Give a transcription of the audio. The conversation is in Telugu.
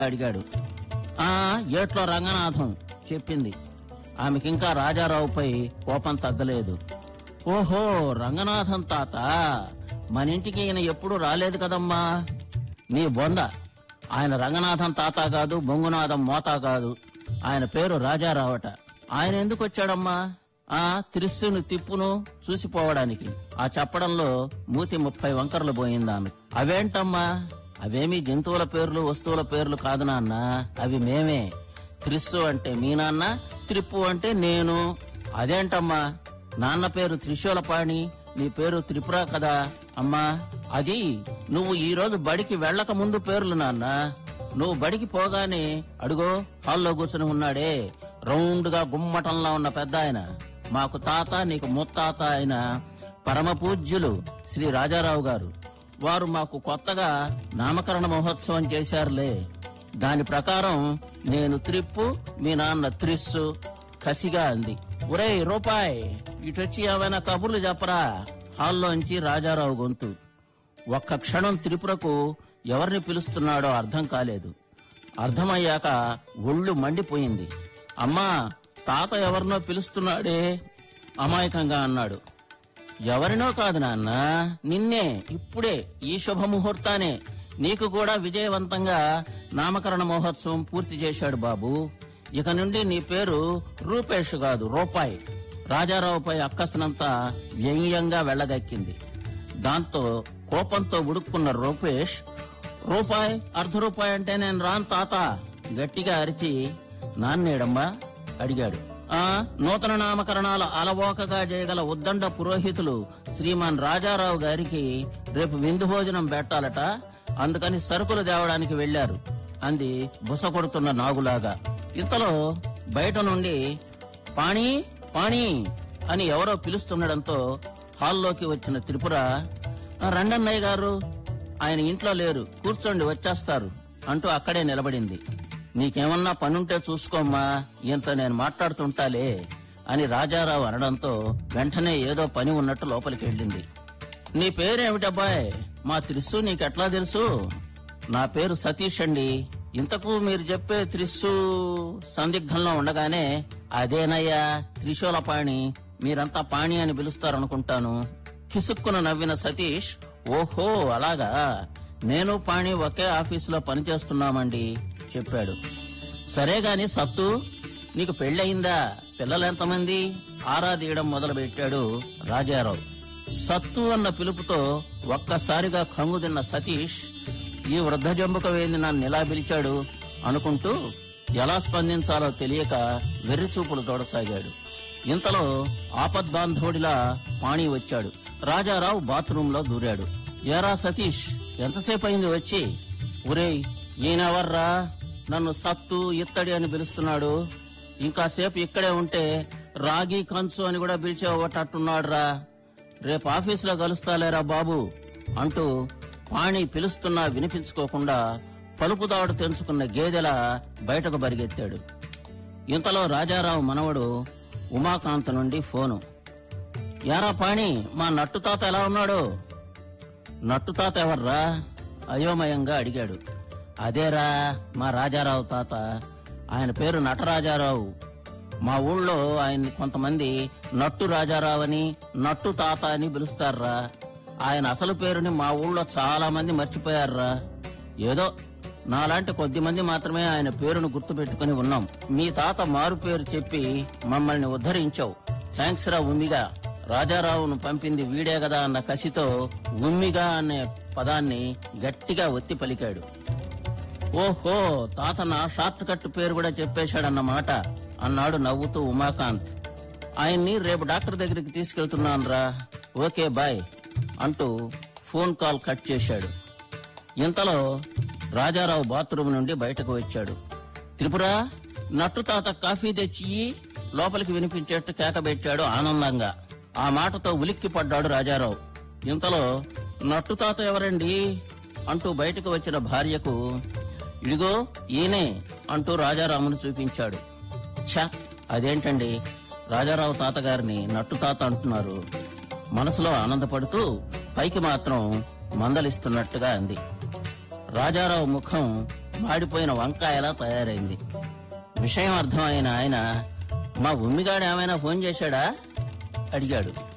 అడిగాడు ఆ ఏట్లో రంగనాథం చెప్పింది ఆమెకింకా రాజారావుపై కోపం తగ్గలేదు ఓహో రంగనాథం తాత మన ఇంటికి ఈయన ఎప్పుడు రాలేదు కదమ్మా నీ బొంద ఆయన రంగనాథం తాత కాదు బొంగునాథం మోతా కాదు ఆయన పేరు రాజారావట ఆయన ఎందుకు వచ్చాడమ్మా ఆ త్రిస్సును తిప్పును చూసిపోవడానికి ఆ చెప్పడంలో మూతి ముప్పై వంకరలు పోయింది ఆమె అవేంటమ్మా అవేమీ జంతువుల పేర్లు వస్తువుల పేర్లు కాదు నాన్న అవి మేమే త్రిస్సు అంటే మీ నాన్న త్రిప్పు అంటే నేను అదేంటమ్మా నాన్న పేరు త్రిశూలపాణి నీ పేరు త్రిపుర కదా అమ్మా అది నువ్వు ఈ రోజు బడికి వెళ్ళక ముందు పేర్లు నాన్న నువ్వు బడికి పోగానే అడుగో హాల్లో కూర్చుని ఉన్నాడే రౌండ్ గా గుమ్మటంలా ఉన్న పెద్ద ఆయన మాకు తాత నీకు ముత్తాత అయిన పరమ పూజ్యులు శ్రీ రాజారావు గారు వారు మాకు కొత్తగా నామకరణ మహోత్సవం చేశారులే దాని ప్రకారం నేను త్రిప్పు మీ నాన్న త్రిస్సు కసిగా అంది ఒరేయ్ రూపాయ్ ఇటొచ్చి ఏమైనా కబుర్లు చెప్పరా హాల్లోంచి రాజారావు గొంతు ఒక్క క్షణం త్రిపురకు ఎవరిని పిలుస్తున్నాడో అర్థం కాలేదు అర్థమయ్యాక ఒళ్ళు మండిపోయింది అమ్మా తాత ఎవరినో పిలుస్తున్నాడే అమాయకంగా అన్నాడు ఎవరినో కాదు నాన్న నిన్నే ఇప్పుడే ఈ శుభముహూర్తానే నీకు కూడా విజయవంతంగా నామకరణ మహోత్సవం పూర్తి చేశాడు బాబు ఇక నుండి నీ పేరు రూపేష్ కాదు రూపాయి రాజారావుపై అక్కసనంతా వ్యంగ్యంగా వెళ్ళగక్కింది దాంతో కోపంతో ఉడుక్కున్న రూపేష్ రూపాయి అర్ధ రూపాయి అంటే నేను రాను తాత గట్టిగా అరిచి నాన్నేడమ్మా అడిగాడు ఆ నూతన నామకరణాల అలవోకగా చేయగల ఉద్దండ పురోహితులు శ్రీమాన్ రాజారావు గారికి రేపు విందు భోజనం పెట్టాలట అందుకని సరుకులు తేవడానికి వెళ్లారు అంది బుస కొడుతున్న నాగులాగా ఇంతలో బయట నుండి పాణి పాణి అని ఎవరో పిలుస్తుండడంతో హాల్లోకి వచ్చిన త్రిపుర "ఆ, రండన్నయ్య గారు ఆయన ఇంట్లో లేరు కూర్చోండి వచ్చేస్తారు అంటూ అక్కడే నిలబడింది నీకేమన్నా పనుంటే చూసుకోమ్మా ఇంత నేను మాట్లాడుతుంటాలే అని రాజారావు అనడంతో వెంటనే ఏదో పని ఉన్నట్టు లోపలికి వెళ్ళింది నీ పేరేమిటబ్బాయ్ మా త్రిస్సు నీకెట్లా తెలుసు నా పేరు సతీష్ అండి ఇంతకు మీరు చెప్పే త్రిస్సు సందిగ్ధంలో ఉండగానే అదేనయ్యా త్రిశూలపాణి మీరంతా పాణి అని పిలుస్తారనుకుంటాను కిసుక్కున నవ్విన సతీష్ ఓహో అలాగా నేను పాణి ఒకే ఆఫీసులో పనిచేస్తున్నామండి చెప్పాడు సరే గాని సత్తు నీకు పెళ్ళయిందా పిల్లలు ఎంతమంది ఆరా తీయడం మొదలు పెట్టాడు రాజారావు సత్తు అన్న పిలుపుతో ఒక్కసారిగా కంగు తిన్న సతీష్ ఈ వృద్ధ జంబుక వేంది నన్ను ఎలా పిలిచాడు అనుకుంటూ ఎలా స్పందించాలో తెలియక వెర్రి చూపులు చూడసాగాడు ఇంతలో ఆపద్బాంధవుడిలా పాణి వచ్చాడు రాజారావు బాత్రూంలో దూరాడు ఏరా సతీష్ ఎంతసేపు అయింది వచ్చి ఒరేయ్ ఈయనెవర్రా నన్ను సత్తు ఇత్తడి అని పిలుస్తున్నాడు ఇంకా సేపు ఇక్కడే ఉంటే రాగి కంచు అని కూడా పిలిచేవటట్టున్నాడు రా రేపు ఆఫీసులో కలుస్తాలేరా బాబు అంటూ పాణి పిలుస్తున్నా వినిపించుకోకుండా పలుపు దావడు తెంచుకున్న గేదెలా బయటకు బరిగెత్తాడు ఇంతలో రాజారావు మనవడు ఉమాకాంత్ నుండి ఫోను యారా పాణి మా నట్టు తాత ఎలా ఉన్నాడు నట్టు తాత ఎవర్రా అయోమయంగా అడిగాడు అదేరా మా రాజారావు తాత ఆయన పేరు నటరాజారావు మా ఊళ్ళో ఆయన్ని కొంతమంది నట్టు రాజారావు అని నట్టు తాత అని పిలుస్తారా ఆయన అసలు పేరుని మా ఊళ్ళో చాలా మంది మర్చిపోయారా ఏదో నాలాంటి కొద్ది మంది మాత్రమే ఆయన పేరును గుర్తుపెట్టుకుని ఉన్నాం మీ తాత మారు పేరు చెప్పి మమ్మల్ని ఉద్ధరించావు థ్యాంక్స్ రా ఉమ్మిగా రాజారావును పంపింది వీడే కదా అన్న కసితో ఉమ్మిగా అనే పదాన్ని గట్టిగా ఒత్తి పలికాడు ఓహో తాత నా షార్ట్ కట్ పేరు కూడా చెప్పేశాడన్నమాట అన్నాడు నవ్వుతూ ఉమాకాంత్ ఆయన్ని రేపు డాక్టర్ దగ్గరికి తీసుకెళ్తున్నాను రా ఓకే బాయ్ అంటూ ఫోన్ కాల్ కట్ చేశాడు ఇంతలో రాజారావు బాత్రూమ్ నుండి బయటకు వచ్చాడు త్రిపుర నట్టు తాత కాఫీ తెచ్చి లోపలికి వినిపించేట్టు కేకబెట్టాడు ఆనందంగా ఆ మాటతో ఉలిక్కి పడ్డాడు రాజారావు ఇంతలో నట్టు తాత ఎవరండి అంటూ బయటకు వచ్చిన భార్యకు ఇడిగో ఈయనే అంటూ రాజారామును చూపించాడు ఛ అదేంటండి రాజారావు తాతగారిని నట్టు తాత అంటున్నారు మనసులో ఆనందపడుతూ పైకి మాత్రం మందలిస్తున్నట్టుగా అంది రాజారావు ముఖం మాడిపోయిన వంకాయలా తయారైంది విషయం అర్థమైన ఆయన మా ఉమ్మిగాడు ఏమైనా ఫోన్ చేశాడా అడిగాడు